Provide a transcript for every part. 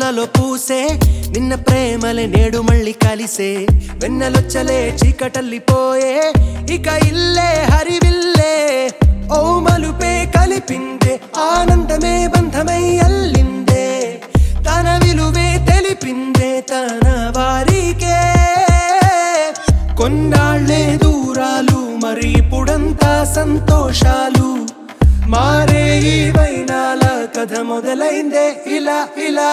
పూలలో పూసే నిన్న ప్రేమలే నేడు మళ్ళీ కలిసే వెన్నెలొచ్చలే చీకటల్లిపోయే ఇక ఇల్లే హరివిల్లే ఓ మలుపే కలిపిందే ఆనందమే బంధమై అల్లిందే తన విలువే తెలిపిందే తన వారికే కొన్నాళ్లే దూరాలు మరి ఇప్పుడంతా సంతోషాలు మారే ఈ వైనాల కథ మొదలైందే ఇలా ఇలా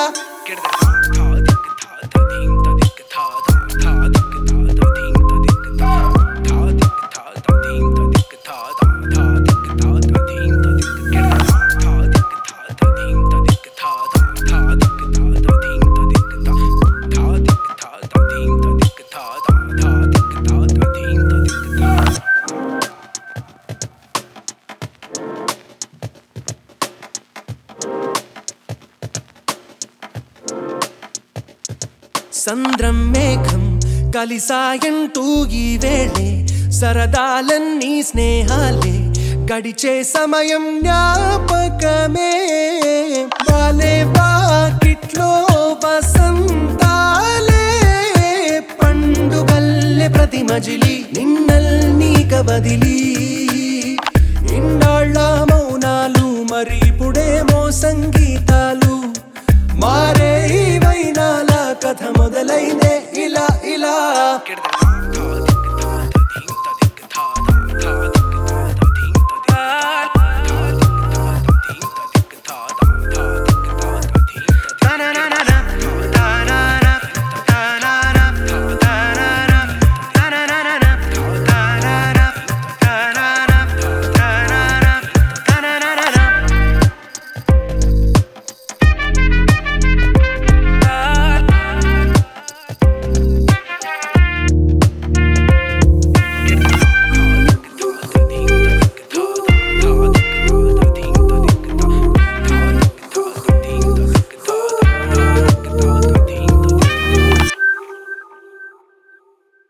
సంద్రం మేఘం కలిసాయంటూ ఈ వేళే సరదాలన్నీ స్నేహాలే గడిచే సమయం జ్ఞాపకమే వాలే వాకిట్లో వసంతాలే పండుగల్లే ప్రతి మజిలి నిన్నల్ని కబదిలి